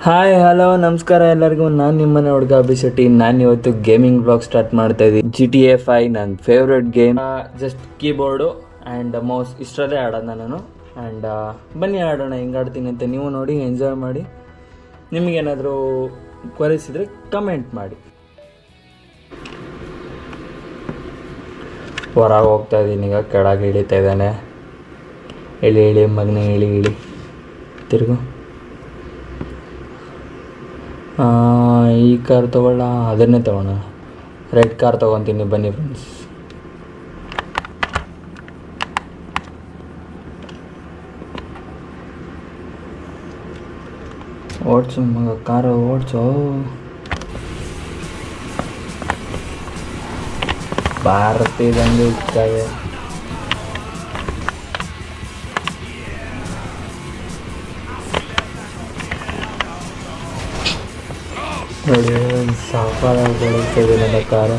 Hi hello ನಮಸ್ಕಾರ ಎಲ್ಲರಿಗೂ ನಾನು ನಿಮ್ಮನೆ ಹುಡುಗ ಅಭಿಶೆಟ್ಟಿ ನಾನು ಇವತ್ತು ಗೇಮಿಂಗ್ ಬ್ಲಾಗ್ ಸ್ಟಾರ್ಟ್ ಮಾಡ್ತಾ ಇದ್ದೀನಿ ಜಿ ಟಿ ಎ ಫೈ ನನ್ನ favourite game just keyboard and mouse ಇಷ್ಟರಲ್ಲೇ ಆಡೋಣ ನಾನು ಆ್ಯಂಡ್ ಬನ್ನಿ ಆಡೋಣ ಹೆಂಗೆ ಆಡ್ತೀನಿ ಅಂತ ನೀವು ನೋಡಿ ಎಂಜಾಯ್ ಮಾಡಿ ನಿಮಗೇನಾದರೂ ಕೊರೆಸಿದ್ರೆ ಕಮೆಂಟ್ ಮಾಡಿ ಹೊರಗೆ ಹೋಗ್ತಾ ಇದ್ದೀನಿ ಈಗ ಕೆಳಗೆ ಇಳಿತಾ ಇದ್ದಾನೆ ಇಳಿ ಇಳಿ ಮಗನೇ ಇಳಿ ಇಳಿ ತಿರುಗು ಆ, ಈ ಕಾರ್ ತಗೊಳ್ಳ ಅದನ್ನೇ ತಗೋಣ ರೆಡ್ ಕಾರ್ ತೊಗೊತೀನಿ ಬನ್ನಿ ಫ್ರೆಂಡ್ಸ್ ಓಡ್ಸು ಮಗ ಕಾರು ಓಡ್ಸು ಭಾರತೀಯದಂಗೆ ಇರ್ತವೆ ನೋಡಿ ಸಾಫಾಗಿ ಬೆಳೀತಿದೆ ನನ್ನ ಕಾರು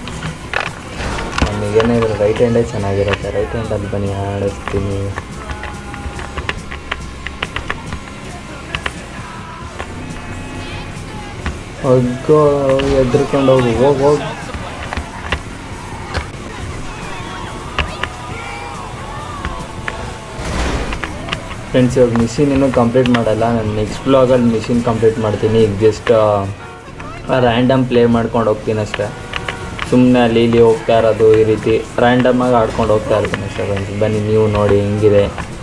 ನಮಗೇನೇ ಇದ್ರೆ ರೈಟ್ ಹ್ಯಾಂಡೇ ಚೆನ್ನಾಗಿರುತ್ತೆ ರೈಟ್ ಹ್ಯಾಂಡಲ್ಲಿ ಬನ್ನಿ ಆಡಿಸ್ತೀನಿ ಹೋಗೋ ಎದ್ರುಕೊಂಡು ಹೋಗು ಹೋಗಿ ಹೋಗಿ ಫ್ರೆಂಡ್ಸ್ ಇವಾಗ ಮಿಷಿನ್ ಇನ್ನೂ ಕಂಪ್ಲೀಟ್ ಮಾಡಲ್ಲ ನಾನು ನೆಕ್ಸ್ಟ್ ಬ್ಲಾಗಲ್ಲಿ ಮಿಷಿನ್ ಕಂಪ್ಲೀಟ್ ಮಾಡ್ತೀನಿ ಈಗ ಜಸ್ಟ್ ರ್ಯಾಂಡಮ್ ಪ್ಲೇ ಮಾಡ್ಕೊಂಡು ಹೋಗ್ತೀನಿ ಅಷ್ಟೇ ಸುಮ್ಮನೆ ಅಲ್ಲಿ ಇಲ್ಲಿ ಹೋಗ್ತಾ ಇರೋದು ಈ ರೀತಿ ರ್ಯಾಂಡಮಾಗಿ ಆಡ್ಕೊಂಡು ಹೋಗ್ತಾ ಇರ್ತೀನಿ ಅಷ್ಟೇ ಫ್ರೆಂಡ್ಸ್ ಬನ್ನಿ ನೀವು ನೋಡಿ ಹೆಂಗಿದೆ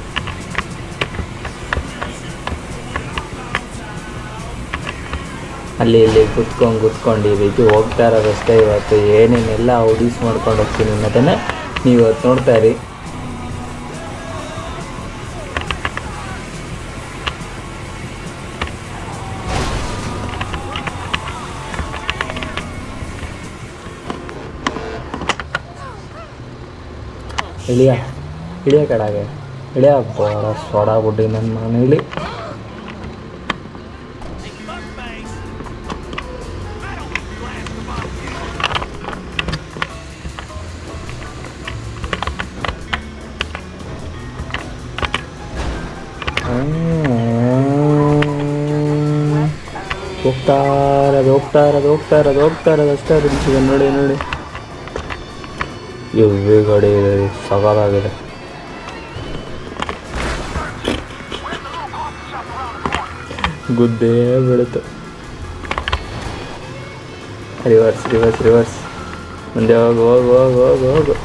ಅಲ್ಲಿ ಇಲ್ಲಿ ಕುತ್ಕೊಂಡು ಕುತ್ಕೊಂಡು ಈ ರೀತಿ ಹೋಗ್ತಾ ಇರೋದಷ್ಟೇ ಇವತ್ತು ಏನೇನೆಲ್ಲ ಔಡೀಸ್ ಮಾಡ್ಕೊಂಡು ಹೋಗ್ತೀನಿ ಅನ್ನೋದನ್ನೇ ನೀವು ಇವತ್ತು ನೋಡ್ತಾ ಇರಿ ಇಳಿಯ ಇಳಿಯ ಕಡೆಗೆ ಇಳಿಯ ಬೋಡ ಸೋಡಾ ಬುಡ್ಡಿ ನನ್ನ ಮಗನ ಇಳಿ ಹೋಗ್ತಾ ಇರೋದು ಹೋಗ್ತಾ ಇರೋದು ಹೋಗ್ತಾ ಇರೋದು ಹೋಗ್ತಾ ಇರೋದು ಅಷ್ಟೇ ಬಿಡಿಸಿದೆ ನೋಡಿ ನೋಡಿ ಇವ್ವಿ ಗಾಡಿ ಸವಾಲಾಗಿದೆ ಗುದ್ದೇ ಬೀಳುತ್ತೆ ರಿವರ್ಸ್ ರಿವರ್ಸ್ ರಿವರ್ಸ್ ಮುಂದೆ ಹೋಗು ಹೋಗು ಹೋಗು ಹೋಗು ಹೋಗು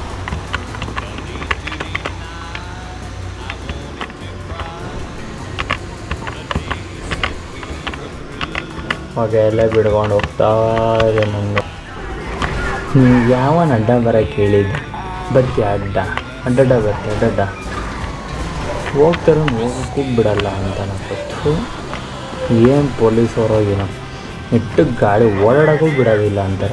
ಹೊಗೆ ಎಲ್ಲ ಬಿಡ್ಕೊಂಡು ಹೋಗ್ತಾ ಇದೆ ನನಗೆ ನೀವು ಯಾವನ ಅಡ್ಡ ಬರೋಕ್ಕೆ ಹೇಳಿದ್ದೆ ಬರ್ತೀಯ ಅಡ್ಡ ಅಡ್ಡಡ್ಡ ಬರ್ತೀಯ ಅಡ್ಡಡ್ಡ ಹೋಗ್ತಾರೆ ಹೋಗೋಕ್ಕೂ ಬಿಡಲ್ಲ ಅಂತ ಗೊತ್ತು ಏನು ಪೊಲೀಸ್ ಹೊರೋಗಿನ ನೆಟ್ಟು ಗಾಡಿ ಓಡಾಡೋಕ್ಕೂ ಬಿಡೋದಿಲ್ಲ ಅಂತಾರೆ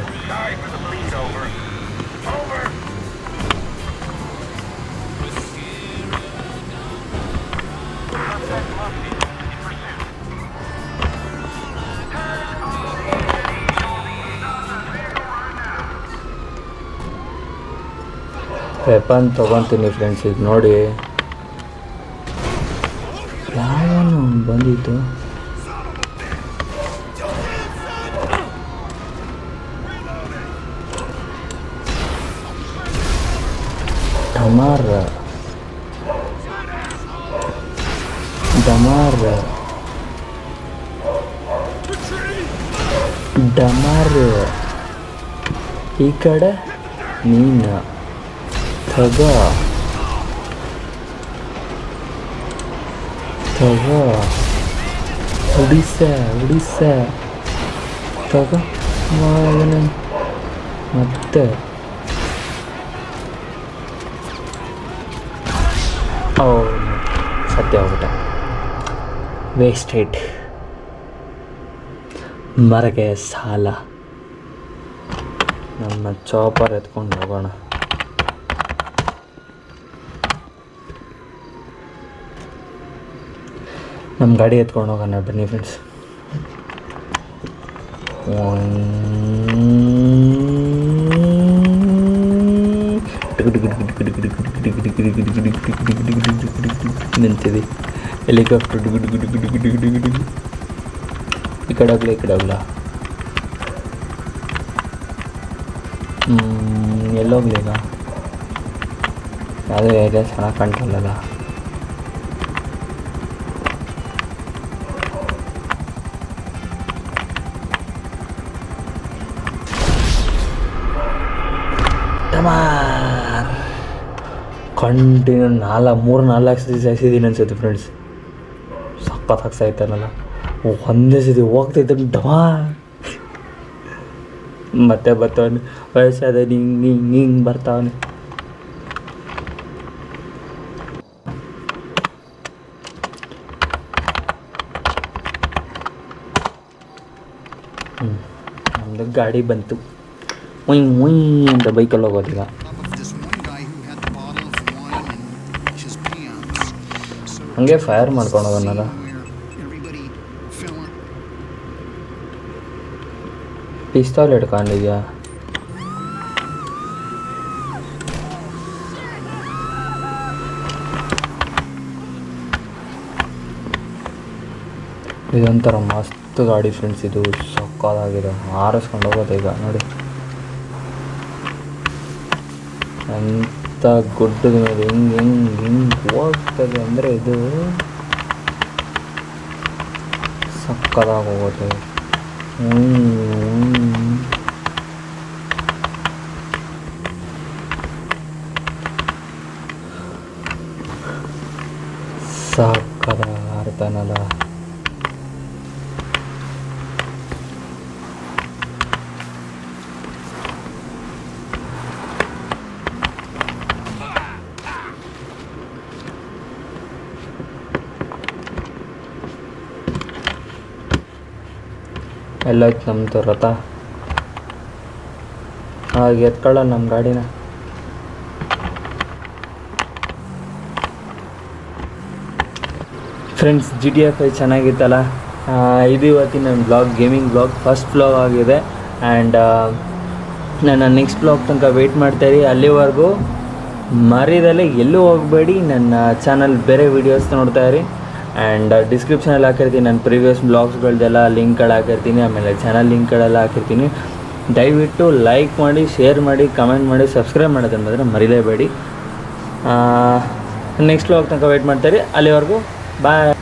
ವೆಪನ್ ತೊಗೊತೀನಿ ಫ್ರೆಂಡ್ಸ್ ಈಗ ನೋಡಿ ಯಾವನು ಬಂದಿತ್ತು ಡಮಾರ್ ಡಮಾರ್ ಡಮಾರ್ ಈ ಕಡೆ ನೀನು ತಗೋ ತಗೋ ಉಡಿಸ ಉಡಿಸ ತಗೋ ಮಗನೇ. ಮತ್ತೆ ಓ ಸತ್ಯ ಹೋಗ್ಬಿಟ್ಟ ವೇಸ್ಟೆಡ್ ಮರಗೆ ಸಾಲ ನನ್ನ ಚಾಪರ್ ಎತ್ಕೊಂಡು ಹೋಗೋಣ ನಮ್ಮ ಗಾಡಿ ಎತ್ಕೊಂಡು ಹೋಗೋಣ ಬನ್ನಿ ಫ್ರೆಂಡ್ಸ್ ನಿಂತಿದೆ ಹೆಲಿಕಾಪ್ಟರ್ ಡುಗು ಡುಗು ಡುಗು ಡುಗು ಡುಗು ಡುಗು ಡುಗು ಕಡೆ ಹೋಗ್ಲಿ ಈ ಕಡೆ ಹೋಗ್ಲಾ ಎಲ್ಲೋಗ್ಲಿ ಈಗ ಯಾವುದೋ ಏರಿಯಾ ಚೆನ್ನಾಗಿ ಕಾಣ್ತಲ್ಲಲ್ಲ ಕಂಟಿನ್ಯೂ ನಾಲ್ಕು ಮೂರು ನಾಲ್ಕು ಸತಿ ಸಾಯಿಸಿದ್ದೀನಿ ಅನ್ಸುತ್ತೆ ಫ್ರೆಂಡ್ಸ್ ಸಖತ್ ಹಾಕ್ಸಾಯ್ತಾನಲ್ಲ ಒಂದೇ ಸತಿ ಹೋಗ್ತೈತೆ ಡಮಾ ಮತ್ತೆ ಬರ್ತಾವನೆ ವಯಸ್ಸಾದ ಹಿಂಗೆ ಹಿಂಗೆ ಹಿಂಗೆ ಬರ್ತಾವನೆ ಹ್ಞೂ ನಮ್ಮದು ಗಾಡಿ ಬಂತು ಉಯ್ ಉಯ್ ಅಂತ ಬೈಕಲ್ಲಿ ಹೋಗೋದೀಗ of this one guy who had the bottle of wine and his pants. So ಹಂಗೆ ಫೈರ್ ಮಾಡ್ಕೊಂಡು ಹೋಗೋಣಲ್ಲ where everybody fell on ಪಿಸ್ತೂಲ್ ಹಿಡ್ಕೊಂಡಿದ್ಯಾ ಇದೊಂಥರ ಮಸ್ತ್ ಗಾಡಿ ಫ್ರೆಂಡ್ಸ್ ಇದು ಸಕ್ಕದಾಗಿದೆ ಹಾರಿಸ್ಕೊಂಡು ಹೋಗೋದು ಈಗ ನೋಡಿ ಎಂಥ ಗುಡ್ಡದ ಮೇಲೆ ಹಿಂಗೆ ಹಿಂಗೆ ಹಿಂಗೆ ಹೋಗ್ತದೆ ಅಂದರೆ ಇದು ಸಕ್ಕದಾಗಿ ಹೋಗುತ್ತೆ ಹ್ಮ್. ಸಕ್ಕದ ಆಡ್ತಾನಲ್ಲ ಎಲ್ಲೋಯ್ತು ನಮ್ಮದು ರಥ ಹಾಗೆ ಎತ್ಕೊಳ್ಳ ನಮ್ಮ ಗಾಡಿನ friends G T A five ಚೆನ್ನಾಗಿತ್ತಲ್ಲ ಆ, ಇದು ಇವತ್ತಿನ ನನ್ನ blog gaming blog first blog ಆಗಿದೆ ಆ್ಯಂಡ್ ನನ್ನ ನೆಕ್ಸ್ಟ್ ಬ್ಲಾಗ್ ತನಕ ವೆಯ್ಟ್ ಮಾಡ್ತಾಯಿರಿ ಅಲ್ಲಿವರೆಗೂ ಮರಿದಲ್ಲೇ ಎಲ್ಲೂ ಹೋಗಬೇಡಿ ನನ್ನ ಚಾನಲ್ ಬೇರೆ ವೀಡಿಯೋಸ್ ನೋಡ್ತಾ ಇರಿ ಆ್ಯಂಡ್ ಡಿಸ್ಕ್ರಿಪ್ಷನಲ್ಲಿ ಹಾಕಿರ್ತೀನಿ ನನ್ನ ಪ್ರೀವಿಯಸ್ ಬ್ಲಾಗ್ಸ್ಗಳ್ದೆಲ್ಲ ಲಿಂಕ್ಗಳು ಹಾಕಿರ್ತೀನಿ ಆಮೇಲೆ ಚಾನಲ್ ಲಿಂಕ್ಗಳೆಲ್ಲ ಹಾಕಿರ್ತೀನಿ ದಯವಿಟ್ಟು ಲೈಕ್ ಮಾಡಿ ಶೇರ್ ಮಾಡಿ ಕಮೆಂಟ್ ಮಾಡಿ ಸಬ್ಸ್ಕ್ರೈಬ್ ಮಾಡೋದನ್ನ ಮಾತ್ರ ಮರಿಲೇಬೇಡಿ ನೆಕ್ಸ್ಟ್ ಬ್ಲಾಗ್ ತನಕ ವೆಯ್ಟ್ ಮಾಡ್ತಾಯಿರಿ ಅಲ್ಲಿವರೆಗೂ ಬಾಯ್